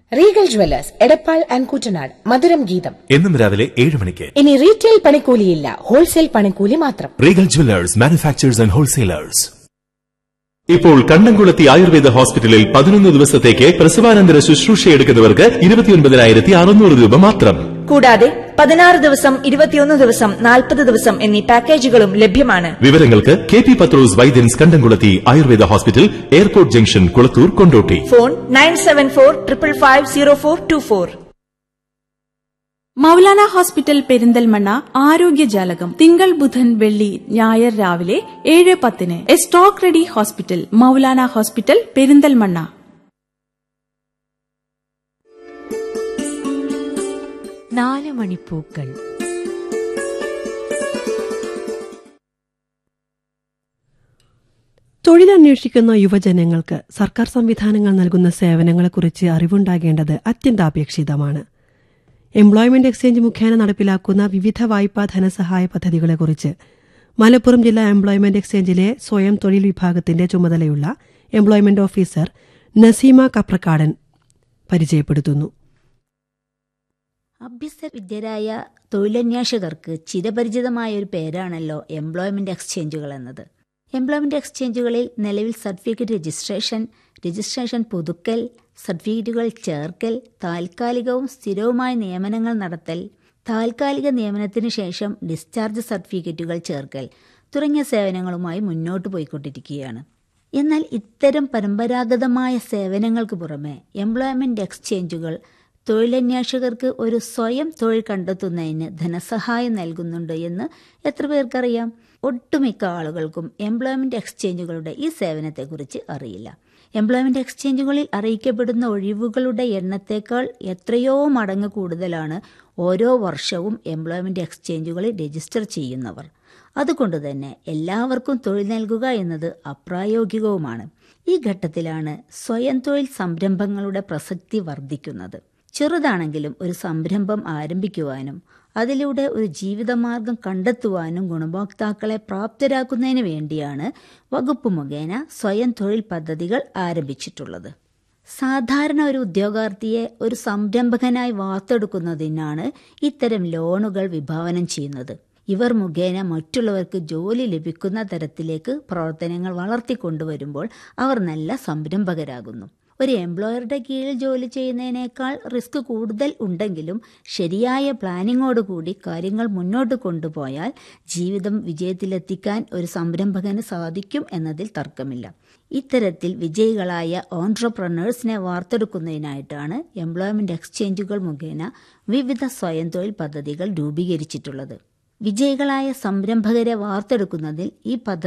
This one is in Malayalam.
Regal jewellers Edappal and Kuttanad മധുരം ഗീതം എന്നും രാവിലെ ഏഴ് മണിക്ക് ഇനി റീറ്റെയിൽ പണിക്കൂലിയില്ല ഹോൾസെയിൽ പണിക്കൂലി മാത്രം Regal jewellers manufacturers and wholesalers ഇപ്പോൾ കണ്ടംകുളത്തി ആയുർവേദ ഹോസ്പിറ്റലിൽ പതിനൊന്ന് ദിവസത്തേക്ക് പ്രസവാനന്തര ശുശ്രൂഷയെടുക്കുന്നവർക്ക് ഇരുപത്തിയൊൻപതിനായിരത്തി അറുന്നൂറ് രൂപ മാത്രം കൂടാതെ പതിനാറ് ദിവസം ഇരുപത്തിയൊന്ന് ദിവസം നാൽപ്പത് ദിവസം എന്നീ പാക്കേജുകളും ലഭ്യമാണ് വിവരങ്ങൾക്ക് K P Pathrose Vaidyans Kandamkulathy Ayurveda hospital airport junction Kulathur Kondotty phone nine seven four triple five zero four two four Maulana hospital Perinthalmanna ആരോഗ്യജാലകം തിങ്കൾ ബുധൻ വെള്ളി ഞായർ രാവിലെ ഏഴ് പത്തിന് A stock ready hospital Maulana hospital Perinthalmanna നാല് മണിപ്പൂക്കൾ തൊഴിലന്വേഷിക്കുന്ന യുവജനങ്ങൾക്ക് സർക്കാർ സംവിധാനങ്ങൾ നൽകുന്ന സേവനങ്ങളെക്കുറിച്ച് അറിവുണ്ടാകേണ്ടത് അത്യന്താപേക്ഷിതമാണ് എംപ്ലോയ്മെന്റ് എക്സ്ചേഞ്ച് മുഖേന നടപ്പിലാക്കുന്ന വിവിധ വായ്പാ ധനസഹായ പദ്ധതികളെക്കുറിച്ച് മലപ്പുറം ജില്ലാ എംപ്ലോയ്മെന്റ് എക്സ്ചേഞ്ചിലെ സ്വയം തൊഴിൽ വിഭാഗത്തിന്റെ ചുമതലയുള്ള എംപ്ലോയ്മെന്റ് ഓഫീസർ നസീമ കപ്രക്കാടൻ പരിചയപ്പെടുത്തുന്നു അഭ്യസ്തവിദ്യരായ തൊഴിലന്വേഷകർക്ക് ചിരപരിചിതമായ ഒരു പേരാണല്ലോ എംപ്ലോയ്മെന്റ് എക്സ്ചേഞ്ചുകൾ എന്നത് എംപ്ലോയ്മെന്റ് എക്സ്ചേഞ്ചുകളിൽ നിലവിൽ സർട്ടിഫിക്കറ്റ് രജിസ്ട്രേഷൻ രജിസ്ട്രേഷൻ പുതുക്കൽ സർട്ടിഫിക്കറ്റുകൾ ചേർക്കൽ താൽക്കാലികവും സ്ഥിരവുമായ നിയമനങ്ങൾ നടത്തൽ താൽക്കാലിക നിയമനത്തിന് ശേഷം ഡിസ്ചാർജ് സർട്ടിഫിക്കറ്റുകൾ ചേർക്കൽ തുടങ്ങിയ സേവനങ്ങളുമായി മുന്നോട്ട് പോയിക്കൊണ്ടിരിക്കുകയാണ് എന്നാൽ ഇത്തരം പരമ്പരാഗതമായ സേവനങ്ങൾക്ക് പുറമെ എംപ്ലോയ്മെന്റ് എക്സ്ചേഞ്ചുകൾ തൊഴിലന്വേഷകർക്ക് ഒരു സ്വയം തൊഴിൽ കണ്ടെത്തുന്നതിന് ധനസഹായം നൽകുന്നുണ്ട് എന്ന് എത്ര പേർക്കറിയാം ഒട്ടുമിക്ക ആളുകൾക്കും എംപ്ലോയ്മെന്റ് എക്സ്ചേഞ്ചുകളുടെ ഈ സേവനത്തെക്കുറിച്ച് അറിയില്ല എംപ്ലോയ്മെന്റ് എക്സ്ചേഞ്ചുകളിൽ അറിയിക്കപ്പെടുന്ന ഒഴിവുകളുടെ എണ്ണത്തേക്കാൾ എത്രയോ മടങ്ങ് കൂടുതലാണ് ഓരോ വർഷവും എംപ്ലോയ്മെന്റ് എക്സ്ചേഞ്ചുകളിൽ രജിസ്റ്റർ ചെയ്യുന്നവർ അതുകൊണ്ട് തന്നെ എല്ലാവർക്കും തൊഴിൽ നൽകുക എന്നത് അപ്രായോഗികവുമാണ് ഈ ഘട്ടത്തിലാണ് സ്വയം തൊഴിൽ സംരംഭങ്ങളുടെ പ്രസക്തി വർദ്ധിക്കുന്നത് ചെറുതാണെങ്കിലും ഒരു സംരംഭം ആരംഭിക്കുവാനും അതിലൂടെ ഒരു ജീവിതമാർഗം കണ്ടെത്തുവാനും ഗുണഭോക്താക്കളെ പ്രാപ്തരാക്കുന്നതിന് വേണ്ടിയാണ് വകുപ്പ് മുഖേന സ്വയം തൊഴിൽ പദ്ധതികൾ ആരംഭിച്ചിട്ടുള്ളത് സാധാരണ ഒരു ഉദ്യോഗാർത്ഥിയെ ഒരു സംരംഭകനായി വാർത്തെടുക്കുന്നതിനാണ് ഇത്തരം ലോണുകൾ വിഭാവനം ചെയ്യുന്നത് ഇവർ മുഖേന മറ്റുള്ളവർക്ക് ജോലി ലഭിക്കുന്ന തരത്തിലേക്ക് പ്രവർത്തനങ്ങൾ വളർത്തിക്കൊണ്ടുവരുമ്പോൾ അവർ നല്ല സംരംഭകരാകുന്നു ഒരു എംപ്ലോയറുടെ കീഴിൽ ജോലി ചെയ്യുന്നതിനേക്കാൾ റിസ്ക് കൂടുതൽ ഉണ്ടെങ്കിലും ശരിയായ പ്ലാനിങ്ങോടുകൂടി കാര്യങ്ങൾ മുന്നോട്ട് കൊണ്ടുപോയാൽ ജീവിതം വിജയത്തിലെത്തിക്കാൻ ഒരു സംരംഭകന് സാധിക്കും എന്നതിൽ തർക്കമില്ല ഇത്തരത്തിൽ വിജയികളായ ഓൺട്രപ്രനേഴ്സിനെ വാർത്തെടുക്കുന്നതിനായിട്ടാണ് എംപ്ലോയ്മെന്റ് എക്സ്ചേഞ്ചുകൾ മുഖേന വിവിധ സ്വയം തൊഴിൽ പദ്ധതികൾ രൂപീകരിച്ചിട്ടുള്ളത് വിജയികളായ സംരംഭകരെ വാർത്തെടുക്കുന്നതിൽ ഈ പദ്ധതി